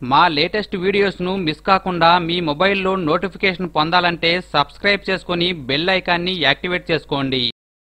మా latest వీడియోస్ను miss కాకుండా మీ మొబైల్లో నోటిఫికేషన్ పొందాలంటే సబ్స్క్రైబ్ చేసుకుని బెల్ ఐకాన్ని యాక్టివేట్ చేసుకోండి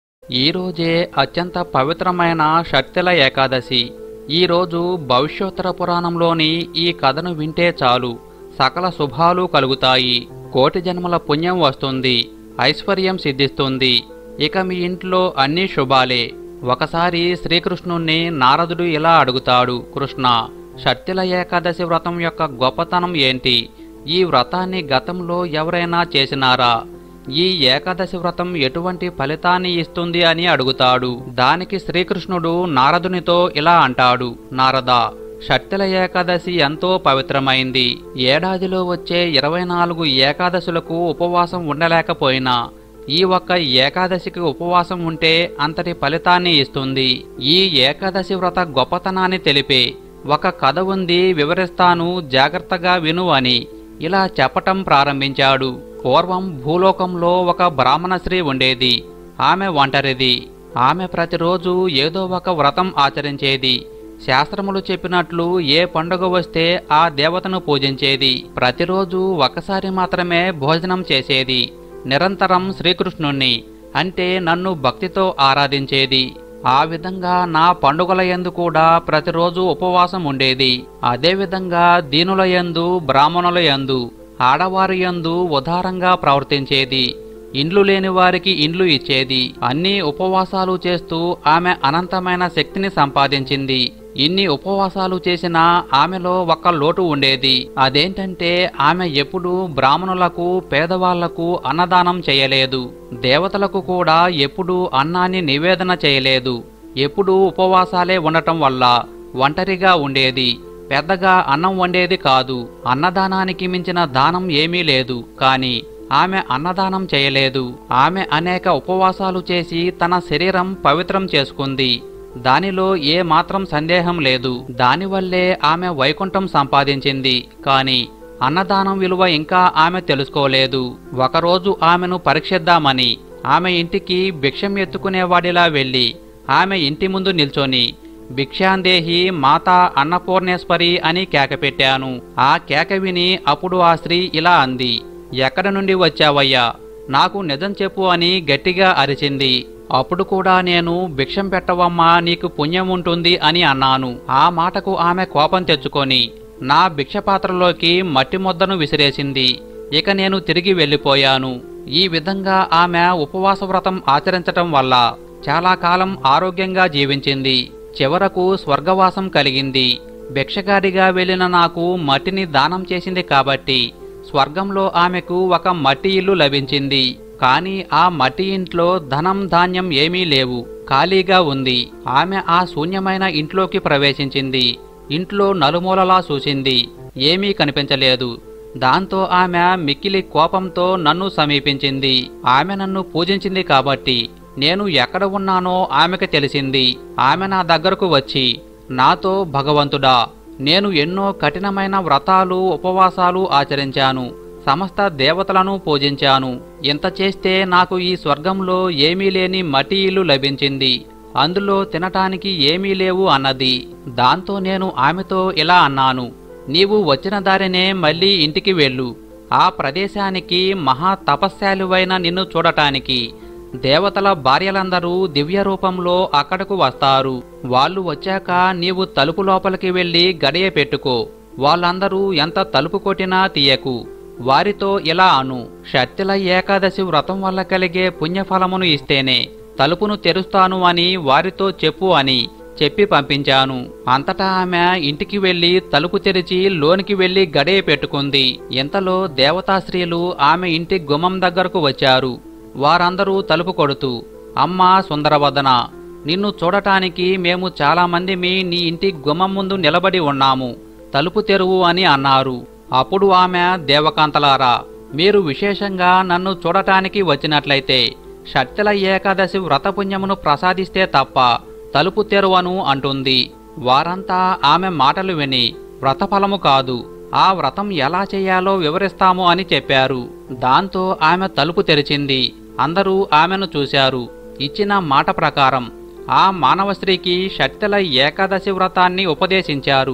ఈ రోజే అత్యంత పవిత్రమైన షట్తిల ఏకాదశి ఈ రోజు భవిష్యోత్తర పురాణంలోని ఈ కథను వింటే చాలు సకల శుభాలు కలుగుతాయి కోటి జన్మల పుణ్యం వస్తుంది ఐశ్వర్యం సిద్ధిస్తుంది ఇక మీ ఇంట్లో అన్నీ శుభాలే ఒకసారి శ్రీకృష్ణుణ్ణి నారదుడు ఇలా అడుగుతాడు కృష్ణ షట్తిల ఏకాదశి వ్రతం యొక్క గొప్పతనం ఏంటి ఈ వ్రతాన్ని గతంలో ఎవరైనా చేసినారా ఈ ఏకాదశి వ్రతం ఎటువంటి ఫలితాన్ని ఇస్తుంది అని అడుగుతాడు దానికి శ్రీకృష్ణుడు నారదునితో ఇలా అంటాడు నారద షట్తిల ఏకాదశి ఎంతో పవిత్రమైంది ఏడాదిలో వచ్చే ఇరవై నాలుగు ఏకాదశులకు ఉపవాసం ఉండలేకపోయినా ఈ ఒక్క ఏకాదశికి ఉపవాసం ఉంటే అంతటి ఫలితాన్ని ఇస్తుంది ఈ ఏకాదశి వ్రత గొప్పతనాన్ని తెలిపే ఒక కథ ఉంది వివరిస్తాను జాగ్రత్తగా విను అని ఇలా చెప్పటం ప్రారంభించాడు పూర్వం భూలోకంలో ఒక బ్రాహ్మణ స్త్రీ ఉండేది ఆమె ఒంటరిది ఆమె ప్రతిరోజు ఏదో ఒక వ్రతం ఆచరించేది శాస్త్రములు చెప్పినట్లు ఏ పండుగ వస్తే ఆ దేవతను పూజించేది ప్రతిరోజు ఒకసారి మాత్రమే భోజనం చేసేది నిరంతరం శ్రీకృష్ణుణ్ణి అంటే నన్ను భక్తితో ఆరాధించేది ఆ విధంగా నా పండుగల యందు కూడా ప్రతిరోజు ఉపవాసం ఉండేది అదేవిధంగా దీనుల యందు బ్రాహ్మణుల యందు ఆడవారి యందు ఉదారంగా ప్రవర్తించేది ఇండ్లు లేని వారికి ఇండ్లు ఇచ్చేది అన్ని ఉపవాసాలు చేస్తూ ఆమె అనంతమైన శక్తిని సంపాదించింది ఇన్ని ఉపవాసాలు చేసినా ఆమెలో ఒక్క లోటు ఉండేది అదేంటంటే ఆమె ఎప్పుడూ బ్రాహ్మణులకు పేదవాళ్లకు అన్నదానం చేయలేదు దేవతలకు కూడా ఎప్పుడూ అన్నాన్ని నివేదన చేయలేదు ఎప్పుడూ ఉపవాసాలే ఉండటం వల్ల ఒంటరిగా ఉండేది పెద్దగా అన్నం వండేది కాదు అన్నదానానికి మించిన దానం ఏమీ లేదు కాని ఆమె అన్నదానం చేయలేదు ఆమె అనేక ఉపవాసాలు చేసి తన శరీరం పవిత్రం చేసుకుంది దానిలో ఏ మాత్రం సందేహం లేదు దానివల్లే ఆమె వైకుంఠం సంపాదించింది కాని అన్నదానం విలువ ఇంకా ఆమె తెలుసుకోలేదు ఒకరోజు ఆమెను పరీక్షిద్దామని ఆమె ఇంటికి భిక్షం ఎత్తుకునేవాడిలా వెళ్ళి ఆమె ఇంటి ముందు నిల్చొని భిక్షాందేహి మాతా అన్నపూర్ణేశ్వరి అని కేక పెట్టాను ఆ కేక విని అప్పుడు ఆ స్త్రీ ఇలా అంది ఎక్కడ నుండి వచ్చావయ్యా నాకు నిజం చెప్పు అని గట్టిగా అరిచింది అప్పుడు కూడా నేను భిక్షం పెట్టవమ్మా నీకు పుణ్యం ఉంటుంది అని అన్నాను ఆ మాటకు ఆమె కోపం తెచ్చుకొని నా భిక్ష పాత్రలోకి మట్టి ముద్దను విసిరేసింది ఇక నేను తిరిగి వెళ్ళిపోయాను ఈ విధంగా ఆమె ఉపవాస వ్రతం ఆచరించటం వల్ల చాలా కాలం ఆరోగ్యంగా జీవించింది చివరకు స్వర్గవాసం కలిగింది భిక్షగాడిగా వెళ్ళిన నాకు మట్టిని దానం చేసింది కాబట్టి స్వర్గంలో ఆమెకు ఒక మట్టి ఇల్లు లభించింది కాని ఆ మట్టి ఇంట్లో ధనం ధాన్యం ఏమీ లేవు ఖాళీగా ఉంది ఆమె ఆ శూన్యమైన ఇంట్లోకి ప్రవేశించింది ఇంట్లో నలుమూలలా చూసింది ఏమీ కనిపించలేదు దాంతో ఆమె మిక్కిలి కోపంతో నన్ను సమీపించింది ఆమె నన్ను పూజించింది కాబట్టి నేను ఎక్కడ ఉన్నానో ఆమెకు తెలిసింది ఆమె నా దగ్గరకు వచ్చి నాతో భగవంతుడా నేను ఎన్నో కఠినమైన వ్రతాలు ఉపవాసాలు ఆచరించాను సమస్త దేవతలను పూజించాను ఇంత చేస్తే నాకు ఈ స్వర్గంలో ఏమీ లేని మట్టి ఇల్లు లభించింది అందులో తినటానికి ఏమీ లేవు అన్నది దాంతో నేను ఆమెతో ఇలా అన్నాను నీవు వచ్చిన దారినే మళ్ళీ ఇంటికి వెళ్ళు ఆ ప్రదేశానికి మహా తపస్శాలువైన నిన్ను చూడటానికి దేవతల భార్యలందరూ దివ్య రూపంలో అక్కడకు వస్తారు వాళ్ళు వచ్చాక నీవు తలుపు లోపలికి వెళ్ళి గడియ పెట్టుకో వాళ్ళందరూ ఎంత తలుపు కొట్టినా తీయకు వారితో ఇలా అను షట్తిల ఏకాదశి వ్రతం వల్ల కలిగే పుణ్యఫలమును ఇస్తేనే తలుపును తెరుస్తాను అని వారితో చెప్పు అని చెప్పి పంపించాను అంతటా ఆమె ఇంటికి వెళ్లి తలుపు తెరిచి లోనికి వెళ్లి గడియ పెట్టుకుంది ఇంతలో దేవతాశ్రీలు ఆమె ఇంటి గుమ్మం దగ్గరకు వచ్చారు వారందరూ తలుపు కొడుతూ అమ్మా సుందరవదన నిన్ను చూడటానికి మేము చాలామంది మీ నీ ఇంటి గుమ్మం ముందు నిలబడి ఉన్నాము తలుపు తెరువు అని అన్నారు అప్పుడు ఆమె దేవకాంతలారా మీరు విశేషంగా నన్ను చూడటానికి వచ్చినట్లయితే షట్టిల ఏకాదశి వ్రతపుణ్యమును ప్రసాదిస్తే తప్ప తలుపు తెరువను అంటుంది వారంతా ఆమె మాటలు విని వ్రతఫలము కాదు ఆ వ్రతం ఎలా చేయాలో వివరిస్తాము అని చెప్పారు దాంతో ఆమె తలుపు తెరిచింది అందరూ ఆమెను చూశారు ఇచ్చిన మాట ప్రకారం ఆ మానవ స్త్రీకి షట్టిల ఏకాదశి వ్రతాన్ని ఉపదేశించారు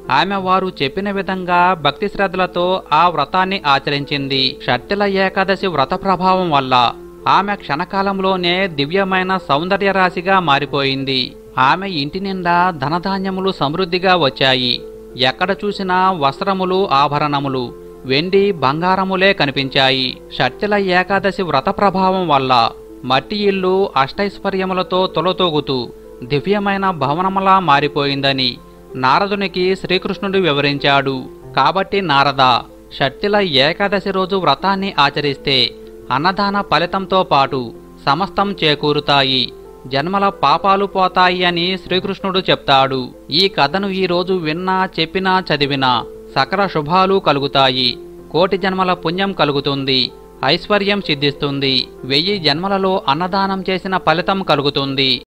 ఆమె వారు చెప్పిన విధంగా భక్తి శ్రద్ధలతో ఆ వ్రతాన్ని ఆచరించింది షట్టిల ఏకాదశి వ్రత ప్రభావం వల్ల ఆమె క్షణకాలంలోనే దివ్యమైన సౌందర్య రాశిగా మారిపోయింది ఆమె ఇంటి నిండా ధనధాన్యములు సమృద్ధిగా వచ్చాయి ఎక్కడ చూసినా వస్త్రములు ఆభరణములు వెండి బంగారములే కనిపించాయి షట్టిల ఏకాదశి వ్రత ప్రభావం వల్ల మట్టి ఇల్లు అష్టైశ్వర్యములతో తొలతూగుతూ దివ్యమైన భవనములా మారిపోయిందని నారదునికి శ్రీకృష్ణుడు వివరించాడు కాబట్టి నారద షట్టిల ఏకాదశి రోజు వ్రతాన్ని ఆచరిస్తే అన్నదాన ఫలితంతో పాటు సమస్తం చేకూరుతాయి జన్మల పాపాలు పోతాయి అని శ్రీకృష్ణుడు చెప్తాడు ఈ కథను ఈ రోజు విన్నా చెప్పినా చదివినా సకల శుభాలు కలుగుతాయి కోటి జన్మల పుణ్యం కలుగుతుంది ఐశ్వర్యం సిద్ధిస్తుంది వెయ్యి జన్మలలో అన్నదానం చేసిన ఫలితం కలుగుతుంది